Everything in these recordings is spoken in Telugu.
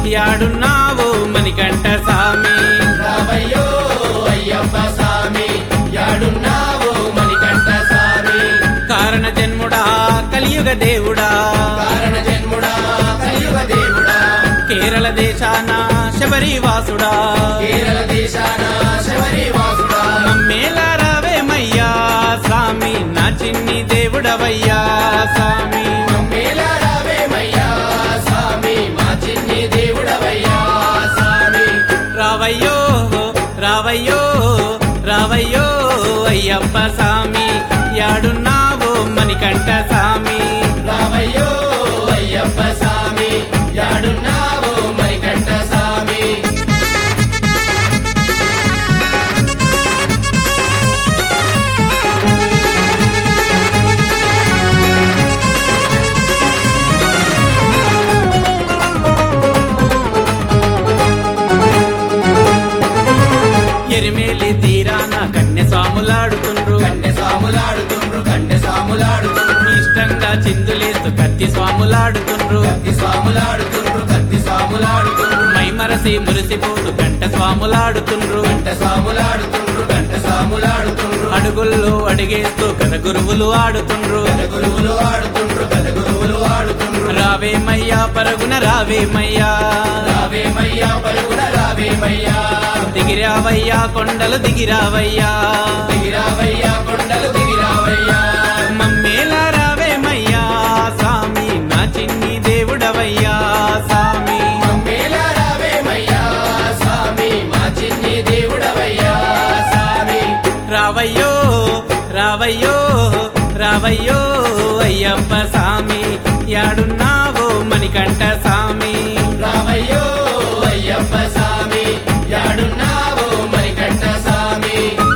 యాడున్నావు మణికంఠ స్వామి రావయ్యో అయ్యప్ప స్వామి యాడున్నావు మణికంఠ స్వామి కారణ జన్ముడా కలియుగ దేవుడా కారణ జన్ముడా కలియుగ దేవుడా కేరళ దేశాన శబరివాసుడా కేరళ దేశాన శబరి వాసుడా మమ్మేలా రావేమయ్యా స్వామి నా చిన్ని దేవుడవయ్యా స్వామి మేలా రావేమయ్యా స్వామి మా చిన్ని దేవుడవయ్యా స్వామి రావయ్యో రావయ్యో రావయ్యో అయ్యప్ప స్వామి యాడున్నావు మణికంఠ స్వామి రావయ్యో అయ్యప్ప స్వామి యాడున్నావు మణికంఠ స్వామి ఎరిమేలి తీరాన కన్య స్వాములాడుతుండ్రు కన్నె సాములాడుతుండ్రు కన్నె సాములాడుతుండ్రు ఇష్టంగా చిందులేస్తూ కత్తి స్వాములాడుతుండ్రు కత్తి స్వాములాడుతుండ్రు కత్తి స్వాములాడుతుండ్రు మైమరసి మురిసిపోతూ గంట స్వాములాడుతుండ్రు గంట స్వాములాడుతుండ్రు గంట స్వాములాడుతుండ్రు అడుగుల్లో అడిగేస్తూ కథ గురువులు ఆడుతుండ్రు గద గురువులు ఆడుతుండ్రు గద గురువులు ఆడుతుండ్రు రావేమయ్యా పరుగున రావేమయ్యా రావేమయ్యా పలుకున రావేమయ్యా దిగిరావయ్యా కొండలు దిగిరావయ్యా దిగిరావయ్యా కొండలు దిగిరావయ్యా మమ్మేలా రావేమయ్యా స్వామి నా చిన్ని దేవుడవయ్యా స్వామి మేలా రావేమయ్యా స్వామి మా చిన్ని దేవుడవయ్యా స్వామి రావయ్యో రావయ్యో రావయ్యో అయ్యప్ప స్వామి యాడున్నావు మణికంఠ స్వామి రావయ్యో అయ్యప్ప స్వామి యాడున్నావు మణికంఠ స్వామి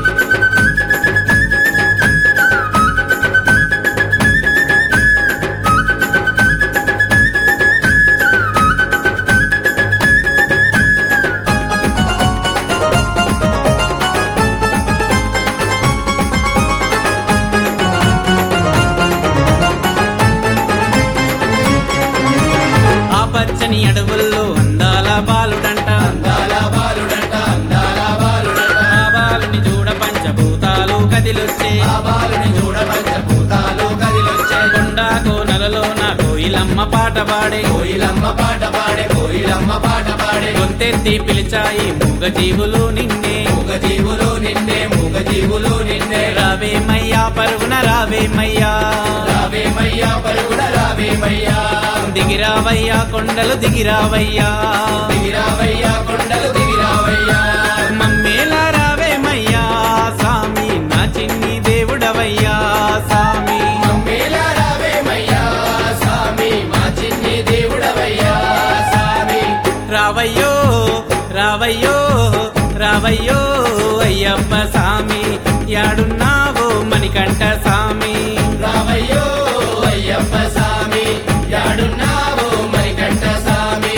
ఆ పచ్చని అడవుల్లో అందాల బాలుడంట అందాల బాలుడంట అందాల బాలుడంట ఆ బాలుని చూడ పంచభూతాలు కదిలొచ్చే ఆ బాలుని చూడ పంచభూతాలు కదిలొచ్చే కొండ కోనలలో నా కోయిలమ్మ పాట పాడే కోయిలమ్మ పాట పాడే కోయిలమ్మ పాట పాడే గొంతెత్తి పిలిచాయి మూగ జీవులు నిన్నే మూగ జీవులు నిన్నే మూగ జీవులు నిన్నే రావేమయ్యా పరుగున రావేమయ్యా రావేమయ్యా పరుగున రావేమయ్యా దిగిరావయ్యా కొండలు దిగిరావయ్యా దిగిరావయ్యా కొండలు దిగిరావయ్యా మమ్మేలా రావేమయ్యా స్వామి నా చిన్ని దేవుడవయ్యా స్వామి మేలా రావేమయ్యా స్వామి మా చిన్ని దేవుడవయ్యా స్వామి రావయ్యో రావయ్యో రావయ్యో అయ్యప్ప స్వామి యాడున్నావు మణికంఠ స్వామి రావయ్యో అయ్యప్ప స్వామి యాడున్నావు మణికంఠ స్వామి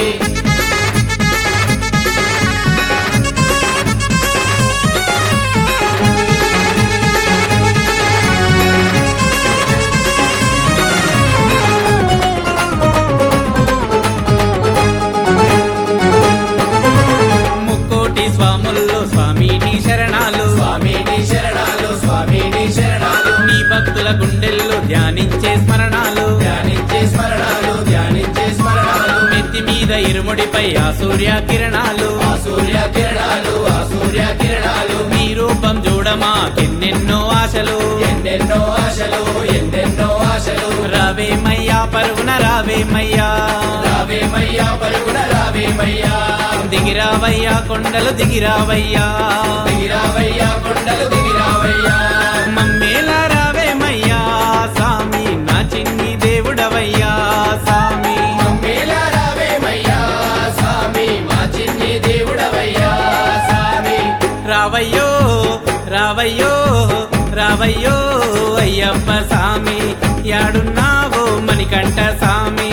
ముక్కోటి స్వాముల్లో స్వామి నీ శరణాలు స్వామి నీ శరణాలు స్వామి నీ శరణాలు నీ భక్తుల గుండెల్లో ధ్యానించే స్మరణాలు ధ్యానించే స్మరణాలు ధ్యానించే స్మరణాలు నెత్తి మీద ఇరుముడిపై ఆ సూర్య కిరణాలు ఆ సూర్య కిరణాలు ఆ సూర్య కిరణాలు నీ రూపం చూడమా ఎన్నెన్నో ఆశలు ఎన్నెన్నో ఆశలు ఎన్నెన్నో ఆశలు రావేమయ్యా పరుగున రావేమయ్యా రావేమయ్యా పరుగున రావేమయ్యా దిగిరావయ్యా కొండలు దిగిరావయ్యా దిగిరావయ్యా కొండలు దిగిరావయ్యా మమ్మేలా రావేమయ్యా స్వామి నా చిన్ని దేవుడవయ్యా స్వామి మేలా రావేమయ్యా స్వామి మా చిన్ని దేవుడవయ్యా స్వామి రావయ్యో రావయ్యో రావయ్యో అయ్యప్ప స్వామి యాడున్నావు మణికంఠ స్వామి